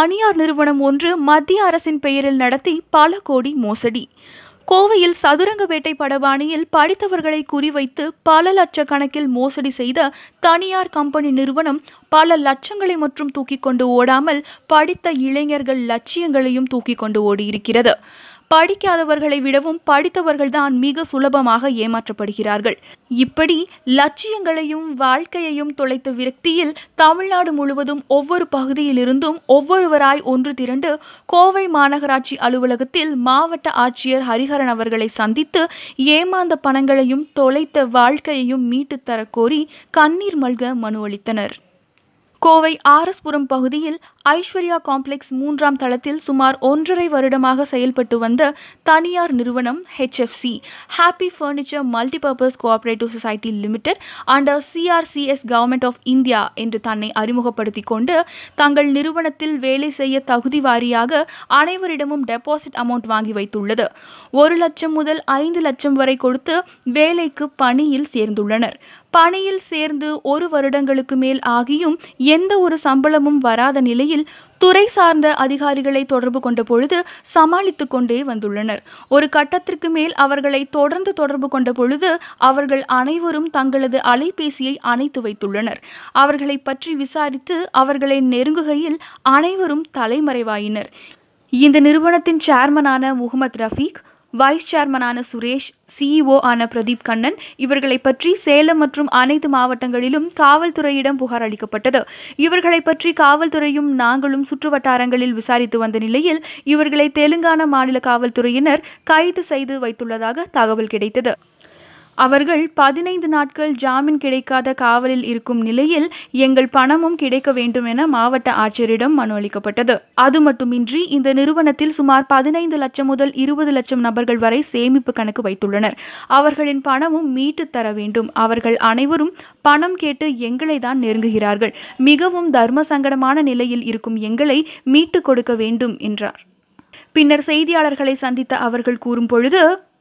தனியார் நிறுவனம் ஒன்று மத்திய அரசின் பெயரில் நடத்தி பல கோடி மோசடி கோவையில் சதுரங்கவேட்டை படபாணியில் படித்தவர்களை குறிவைத்து பல லட்சக்கணக்கில் மோசடி செய்த தனியார் கம்பெனி நிறுவனம் பல லட்சங்களை மற்றும் தூக்கி கொண்டு ஓடாமல் படித்த இளைஞர்கள் லட்சியங்களையும் தூக்கி கொண்டு ஓடியிருக்கிறது படிக்காதவர்களை விடவும் படித்தவர்கள்தான் மிக சுலபமாக ஏமாற்றப்படுகிறார்கள் இப்படி லட்சியங்களையும் வாழ்க்கையையும் தொலைத்த விரக்தியில் தமிழ்நாடு முழுவதும் ஒவ்வொரு பகுதியிலிருந்தும் ஒவ்வொருவராய் ஒன்று திரண்டு கோவை மாநகராட்சி அலுவலகத்தில் மாவட்ட ஆட்சியர் ஹரிஹரன் அவர்களை சந்தித்து ஏமாந்த பணங்களையும் தொலைத்த வாழ்க்கையையும் மீட்டுத் தரக் கோரி கண்ணீர் மல்க மனு அளித்தனர் கோவை ஆர்எஸ்புரம் பகுதியில் ஐஸ்வர்யா காம்ப்ளெக்ஸ் மூன்றாம் தளத்தில் சுமார் ஒன்றரை வருடமாக செயல்பட்டு வந்த தனியார் நிறுவனம் HFC happy furniture multipurpose cooperative society limited under CRCS government of India என்று தன்னை அறிமுகப்படுத்தி கொண்டு தங்கள் நிறுவனத்தில் வேலை செய்ய தகுதி வாரியாக அனைவரிடமும் டெபாசிட் அமௌண்ட் வாங்கி வைத்துள்ளது ஒரு லட்சம் முதல் ஐந்து லட்சம் வரை கொடுத்து வேலைக்கு பணியில் சேர்ந்துள்ளனர் பணியில் சேர்ந்து ஒரு வருடங்களுக்கு மேல் ஆகியும் எந்த ஒரு சம்பளமும் வராத நிலையில் துறை சார்ந்த அதிகாரிகளை தொடர்பு கொண்ட பொழுது சமாளித்துக் கொண்டே வந்துள்ளனர் ஒரு கட்டத்திற்கு மேல் அவர்களை தொடர்ந்து தொடர்பு கொண்ட பொழுது அவர்கள் அனைவரும் தங்களது அலைபேசியை அணைத்து வைத்துள்ளனர் அவர்களை பற்றி விசாரித்து அவர்களை நெருங்குகையில் அனைவரும் தலைமறைவாயினர் இந்த நிறுவனத்தின் சேர்மனான முகமது ரஃபீக் வைஸ் சேர்மனான சுரேஷ் சிஇஓ ஆன பிரதீப் கண்ணன் இவர்களை பற்றி சேலம் மற்றும் அனைத்து மாவட்டங்களிலும் காவல்துறையிடம் புகார் அளிக்கப்பட்டது இவர்களை பற்றி காவல்துறையும் நாங்களும் சுற்று வட்டாரங்களில் விசாரித்து வந்த நிலையில் இவர்களை தெலுங்கானா மாநில காவல்துறையினர் கைது செய்து வைத்துள்ளதாக தகவல் கிடைத்தது அவர்கள் பதினைந்து நாட்கள் ஜாமீன் கிடைக்காத காவலில் இருக்கும் நிலையில் எங்கள் பணமும் கிடைக்க வேண்டும் என மாவட்ட ஆட்சியரிடம் மனு அளிக்கப்பட்டது அது மட்டுமின்றி இந்த நிறுவனத்தில் சுமார் பதினைந்து லட்சம் முதல் இருபது லட்சம் நபர்கள் வரை சேமிப்பு கணக்கு வைத்துள்ளனர் அவர்களின் பணமும் மீட்டு தர வேண்டும் அவர்கள் அனைவரும் பணம் கேட்டு எங்களை தான் நெருங்குகிறார்கள் மிகவும் தர்ம சங்கடமான நிலையில் இருக்கும் எங்களை மீட்டு கொடுக்க வேண்டும் என்றார் பின்னர் செய்தியாளர்களை சந்தித்த அவர்கள் கூறும் பொழுது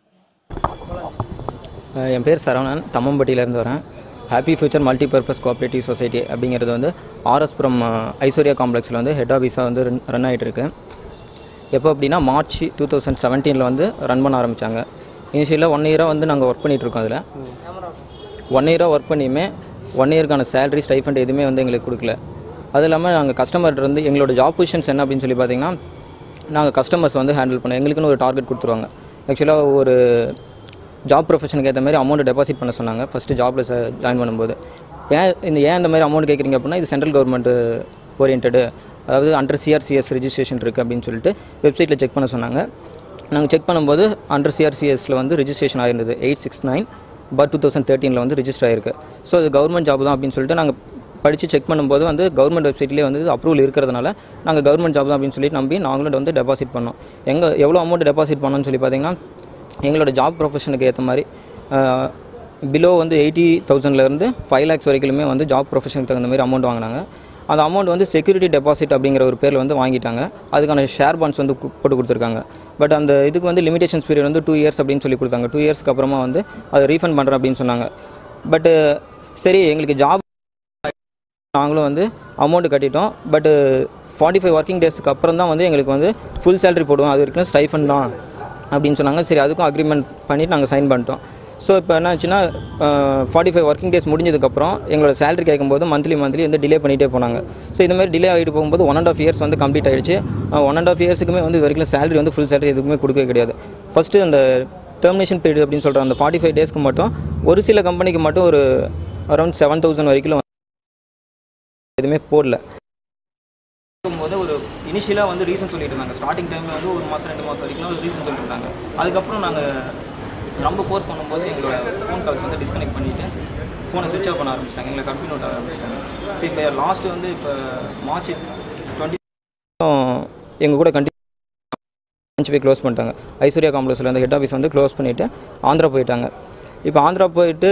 அஹ் என் பேர் சரவணன் தம்மம்பட்டியிலேருந்து வரேன் happy future multipurpose cooperative society அப்படிங்கிறது வந்து ஆர்எஸ்புரம் அஹ், ஐஸ்வர்யா காம்ப்ளெக்ஸில் வந்து ஹெட் ஆஃபீஸாக வந்து ரன் ரன் ஆகிட்டு இருக்கு எப்போ அப்படின்னா மார்ச் டூ தௌசண்ட் செவன்டீனில் வந்து ரன் பண்ண ஆரம்பித்தாங்க இனிஷியலாக ஒன் இயராக வந்து நாங்கள் ஒர்க் பண்ணிகிட்ருக்கோம் அதில் ஒன் இயராக ஒர்க் பண்ணியுமே ஒன் இயருக்கான சேலரி ஸ்டைஃபண்ட் எதுவுமே வந்து எங்களுக்கு கொடுக்கல அது இல்லாமல் நாங்கள் கஸ்டமர்கிட்ட இருந்து எங்களோட ஜாப் பொசிஷன்ஸ் என்ன அப்படின்னு சொல்லி பார்த்தீங்கன்னா நாங்கள் கஸ்டமர்ஸ் வந்து ஹேண்டில் பண்ணோம் எங்களுக்குன்னு ஒரு டார்கெட் கொடுத்துருவாங்க ஆக்சுவலாக ஒரு ஜாப் ப்ரொஃபஷனுக்கு ஏற்ற மாதிரி அமௌண்ட் டெபாசிட் பண்ண சொன்னாங்க ஃபஸ்ட்டு ஜாப்பில் ஜாயின் பண்ணும்போது ஏன் இந்த ஏன் இந்த மாதிரி அமௌண்ட் கேட்குறீங்க அப்படின்னா இது சென்ட்ரல் கவர்மெண்ட் ஓரியன்டு அதாவது அண்டர் சிஆர்சிஎஸ் ரெஜிஸ்ட்ரேஷன் இருக்குது அப்படின்னு சொல்லிட்டு வெப்சைட்டில் செக் பண்ண சொன்னாங்க நாங்கள் செக் பண்ணும்போது அண்டர் சிஆர்சிஎஸில் வந்து ரெஜிஸ்ட்ரேஷன் ஆயிருந்தது eight six nine but two thousand தேர்ட்டீனில் வந்து ரிஜிஸ்டர் ஆயிருக்கு ஸோ அது கவர்மெண்ட் ஜாப் தான் அப்படின்னு சொல்லிட்டு நாங்கள் படித்து செக் பண்ணும்போது வந்து கவர்மெண்ட் வெப்சைட்லேயே வந்து அப்ரூவல் இருக்கிறதுனால நாங்கள் கவர்மெண்ட் ஜாப் தான் அப்படின்னு சொல்லி நம்பி நாங்களும் வந்து டெபாசிட் பண்ணோம் எங்கே எவ்வளோ அமௌண்ட் டெபாசிட் பண்ணோம்னு சொல்லி பார்த்தீங்கன்னா எங்களோட ஜாப் ப்ரொஃபஷனுக்கு ஏற்ற மாதிரி பிலோ வந்து எயிட்டி தௌசண்ட்லேருந்து ஃபைவ் லேக்ஸ் வரைக்குமே வந்து ஜாப் ப்ரொஃபஷனுக்கு தகுந்த மாதிரி அமௌண்ட் வாங்கினாங்க அந்த அமௌண்ட் வந்து செக்யூரிட்டி டெபாசிட் அப்படிங்கிற ஒரு பேரில் வந்து வாங்கிட்டாங்க அதுக்கான ஷேர் பாண்ட்ஸ் வந்து கு- போட்டு கொடுத்துருக்காங்க பட் அந்த இதுக்கு வந்து லிமிடேஷன்ஸ் பீரியட் வந்து டூ இயர்ஸ் அப்படின்னு சொல்லி கொடுத்தாங்க டூ இயர்ஸ்க்கு அப்புறமா வந்து அதை ரீஃபண்ட் பண்ணுறேன் அப்படின்னு சொன்னாங்க பட்டு சரி எங்களுக்கு ஜாப் நாங்களும் வந்து அமௌண்ட் கட்டிட்டோம் பட்டு ஃபார்ட்டி ஃபைவ் ஒர்க்கிங் டேஸ்க்கு அப்புறம் தான் வந்து எங்களுக்கு வந்து ஃபுல் சேலரி போடுவோம் அது வரைக்கும் ஸ்டைஃபன் தான் அப்படின்னு சொன்னாங்க சரி அதுக்கும் அக்ரிமெண்ட் பண்ணிவிட்டு நாங்கள் சைன் பண்ணிட்டோம் ஸோ இப்போ என்ன ஆச்சுன்னா ஃபார்ட்டி ஃபைவ் ஒர்க்கிங் டேஸ் முடிஞ்சதுக்கப்புறம் எங்களோட சேலரி கேட்கும்போது மந்த்லி மந்த்லி வந்து டிலே பண்ணிகிட்டே போனாங்க ஸோ இந்த மாதிரி டிலே ஆகிட்டு போகும்போது ஒன் அண்ட் ஆஃப் இயர்ஸ் வந்து கம்ப்ளீட் ஆயிடுச்சு ஒன் அண்ட் ஆஃப் இயர்ஸுக்குமே வந்து இது வரைக்கும் சேலரி வந்து ஃபுல் சேலரி எதுக்குமே கொடுக்கவே கிடையாது ஃபஸ்ட்டு அந்த டெர்மினேஷன் பீரியட் அப்படின்னு சொல்கிற அந்த ஃபார்ட்டி ஃபைவ் டேஸ்க்கு மட்டும் ஒரு சில கம்பெனிக்கு மட்டும் ஒரு அரௌண்ட் செவன் தௌசண்ட் வரைக்கும் எதுவுமே போடல போது ஒரு இனிஷியலாக வந்து ரீசன் சொல்லிட்டு இருந்தாங்க ஸ்டார்டிங் டைமில் வந்து ஒரு மாதம் ரெண்டு மாதம் வரைக்கும் ஒரு ரீசன் சொல்லிட்டு இருந்தாங்க அதுக்கப்புறம் நாங்கள் ரொம்ப ஃபோர்ஸ் பண்ணும்போது எங்களோட ஃபோன் கால்ஸ் வந்து டிஸ்கனெக்ட் பண்ணிவிட்டு ஃபோனை சுவிட்ச் ஆஃப் பண்ண ஆரம்பிச்சிட்டாங்க எங்களை கட் பண்ணி விட ஆரம்பிச்சிட்டாங்க சரி இப்போ லாஸ்ட்டு வந்து இப்போ மார்ச் டுவெண்ட்டி எங்கள் கூட கண்டிப்பாக பிரான்ச் போய் க்ளோஸ் பண்ணிட்டாங்க ஐஸ்வர்யா காம்ப்ளெக்ஸில் அந்த ஹெட் ஆஃபீஸ் வந்து க்ளோஸ் பண்ணிவிட்டு ஆந்திரா போயிட்டாங்க இப்போ ஆந்திரா போயிட்டு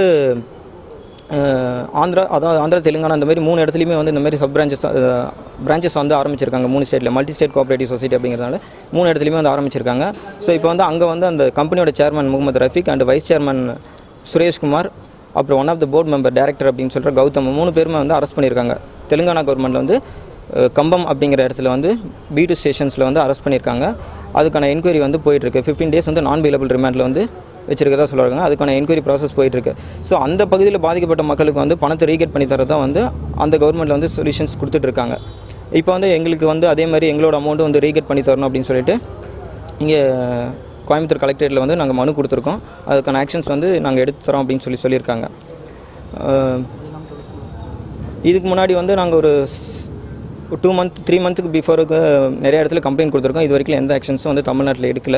அஹ், ஆந்திரா அதாவது ஆந்திரா தெலுங்கானா இந்த மாதிரி மூணு இடத்துலையுமே வந்து இந்த மாதிரி சப் பிரான்ச்சஸ் பிரான்ச்சஸ் வந்து ஆரம்பிச்சிருக்காங்க மூணு ஸ்டேட்டில் மல்டி ஸ்டேட் கோஆபரேட்டிவ் சொசைட்டி அப்படிங்கிறதுனால மூணு இடத்துலையுமே வந்து ஆரம்பிச்சிருக்காங்க ஸோ இப்போ வந்து அங்கே வந்து அந்த கம்பெனியோட chairman Mohammed Rafiq and vice chairman Sureshkumar அப்புறம் one of the board member director அப்படின்னு சொல்கிற கௌதம் மூணு பேருமே வந்து அரெஸ்ட் பண்ணியிருக்காங்க தெலுங்கானா கவர்மெண்ட்டில் வந்து அஹ், கம்பம் அப்படிங்கிற இடத்துல வந்து பீட்டு ஸ்டேஷன்ஸில் வந்து அரெஸ்ட் பண்ணியிருக்காங்க அதுக்கான என்கொயரி வந்து போயிட்டுருக்கு ஃபிஃப்டீன் டேஸ் வந்து நான் பெயிலபிள் ரிமாண்டில் வந்து வச்சிருக்கதா சொல்கிறாங்க அதுக்கான என்கொயரி ப்ராசஸ் போயிட்டுருக்கு ஸோ அந்த பகுதியில் பாதிக்கப்பட்ட மக்களுக்கு வந்து பணத்தை ரீகெட் பண்ணி தரதான் வந்து அந்த கவர்மெண்ட்டில் வந்து சொல்யூஷன்ஸ் கொடுத்துட்ருக்காங்க இப்போ வந்து எங்களுக்கு வந்து அதே மாதிரி எங்களோட அமௌண்ட்டு வந்து ரீகெட் பண்ணி தரணும் அப்படின்னு சொல்லிட்டு இங்கே கோயம்புத்தூர் கலெக்டரேட்டில் வந்து நாங்கள் மனு கொடுத்துருக்கோம் அதுக்கான ஆக்ஷன்ஸ் வந்து நாங்கள் எடுத்து தரோம் அப்படின்னு சொல்லி சொல்லியிருக்காங்க அஹ், இதுக்கு முன்னாடி வந்து நாங்கள் ஒரு டூ மந்த் த்ரீ மந்த்துக்கு பிஃபோருக்கு நிறைய இடத்துல கம்ப்ளைண்ட் கொடுத்துருக்கோம் இது வரைக்கும் எந்த ஆக்ஷன்ஸும் வந்து தமிழ்நாட்டில் எடுக்கல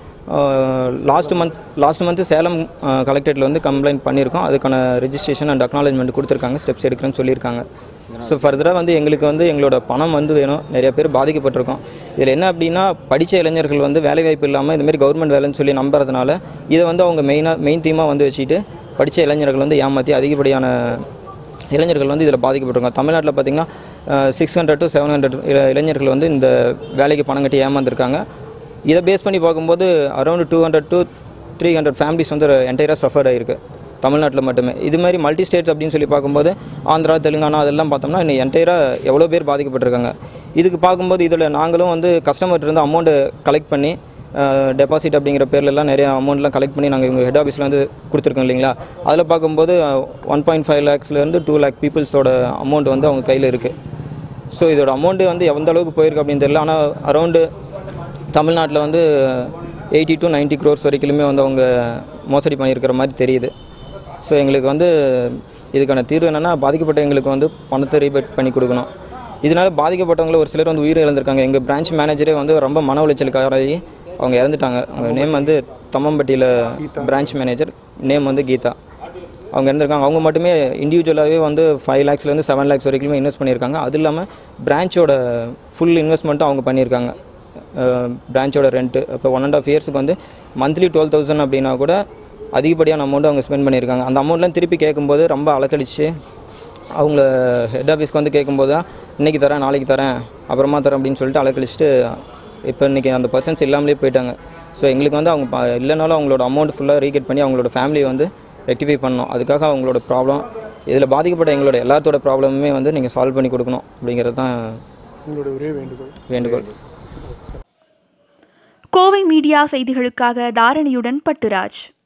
last month last month Salem கலெக்டரேட்டில் வந்து கம்ப்ளைண்ட் பண்ணியிருக்கோம் அதுக்கான ரெஜிஸ்ட்ரேஷன் அண்ட் அக்னாலஜ்மெண்ட் கொடுத்துருக்காங்க ஸ்டெப்ஸ் எடுக்கிறேன்னு சொல்லியிருக்காங்க ஸோ ஃபர்தராக வந்து எங்களுக்கு வந்து எங்களோட பணம் வந்து வேணும் நிறைய பேர் பாதிக்கப்பட்டிருக்கோம் இதில் என்ன அப்படின்னா படித்த இளைஞர்கள் வந்து வேலைவாய்ப்பு இல்லாமல் இதுமாரி கவர்மெண்ட் வேலைன்னு சொல்லி நம்புறதுனால இதை வந்து அவங்க மெயினாக மெயின் தீமாக வந்து வச்சுட்டு படித்த இளைஞர்கள் வந்து ஏமாற்றி அதிகப்படியான இளைஞர்கள் வந்து இதில் பாதிக்கப்பட்டிருக்காங்க தமிழ்நாட்டில் பார்த்தீங்கன்னா six hundred to seven hundred இளைஞர்கள் வந்து இந்த வேலைக்கு பணம் கட்டி ஏமாந்துருக்காங்க இதை பேஸ் பண்ணி பார்க்கும்போது around two hundred to three hundred families வந்து என்டையராக சஃபர்ட் ஆகிருக்கு தமிழ்நாட்டில் மட்டுமே இது மாதிரி மல்டி ஸ்டேட்ஸ் அப்படின்னு சொல்லி பார்க்கும்போது ஆந்திரா தெலுங்கானா அதெல்லாம் பார்த்தோம்னா இன்னும் என்டையராக எவ்வளோ பேர் பாதிக்கப்பட்டிருக்காங்க இதுக்கு பார்க்கும்போது இதில் நாங்களும் வந்து கஸ்டமர்கிட்ட இருந்து அமௌண்ட்டு கலெக்ட் பண்ணி டெபாசிட் அப்படிங்கிற பேர்லலாம் நிறைய அமௌண்ட்லாம் கலெக்ட் பண்ணி நாங்கள் எங்கள் ஹெட் ஆஃபீஸில் வந்து கொடுத்துருக்கோம் இல்லைங்களா அதில் பார்க்கும்போது ஒன் பாயிண்ட் ஃபைவ் லேக்ஸ்லேருந்து டூ லேக் பீப்புள்ஸோட அமௌண்ட் வந்து அவங்க கையில் இருக்குது ஸோ இதோட அமௌண்ட்டு வந்து எந்த அளவுக்கு போயிருக்கு அப்படின்னு தெரியல ஆனால் அரௌண்டு தமிழ்நாட்டில் வந்து எயிட்டி டு 90 க்ரோர்ஸ் வரைக்குமே வந்து அவங்க மோசடி பண்ணியிருக்கிற மாதிரி தெரியுது ஸோ எங்களுக்கு வந்து இதுக்கான தீர்வு என்னென்னா பாதிக்கப்பட்ட எங்களுக்கு வந்து பணத்தை ரீபேட் பண்ணி கொடுக்கணும் இதனால் பாதிக்கப்பட்டவங்கள ஒரு சிலர் வந்து உயிர் இழந்திருக்காங்க எங்கள் பிரான்ச் மேனேஜரே வந்து ரொம்ப மன உளைச்சலுக்காராகி அவங்க இறந்துட்டாங்க அவங்க நேம் வந்து தம்மம்பட்டியில் பிரான்ச் மேனேஜர் நேம் வந்து கீதா அவங்க இருந்திருக்காங்க அவங்க மட்டுமே இண்டிவிஜுவலாகவே வந்து ஃபைவ் லேக்ஸ்லேருந்து செவன் லேக்ஸ் வரைக்குமே இன்வெஸ்ட் பண்ணியிருக்காங்க அது இல்லாமல் பிரான்ச்சோட ஃபுல் இன்வெஸ்ட்மெண்ட்டும் அவங்க பண்ணியிருக்காங்க பிரான்ச்சோட ரெண்ட்டு இப்போ ஒன் அண்ட் ஆஃப் இயர்ஸுக்கு வந்து மந்த்லி டுவெல் தௌசண்ட் அப்படின்னா கூட அதிகப்படியான அமௌண்ட் அவங்க ஸ்பெண்ட் பண்ணியிருக்காங்க அந்த அமௌண்ட்லாம் திருப்பி கேட்கும்போது ரொம்ப அலக்கழிச்சு அவங்கள ஹெட் ஆஃபீஸ்க்கு வந்து கேட்கும்போது தான் இன்றைக்கி தரேன் நாளைக்கு தரேன் அப்புறமா தரேன் அப்படின்னு சொல்லிட்டு அலக்கழிச்சிட்டு இப்போ இன்றைக்கி அந்த பர்சன்ஸ் இல்லாமலே போயிட்டாங்க ஸோ எங்களுக்கு வந்து அவங்க ப- இல்லைனாலும் அவங்களோட அமௌண்ட் ஃபுல்லாக ரீகெட் பண்ணி அவங்களோட ஃபேமிலியை வந்து ரெக்டிஃபை பண்ணணும் அதுக்காக அவங்களோட ப்ராப்ளம் இதில் பாதிக்கப்பட்ட எங்களோட எல்லாத்தோட ப்ராப்ளமுமே வந்து நீங்கள் சால்வ் பண்ணி கொடுக்கணும் அப்படிங்கிறது தான் உங்களுடைய ஒரே வேண்டுகோள் வேண்டுகோள் கோவை மீடியா செய்திகளுக்காக தாரணியுடன் பட்டுராஜ்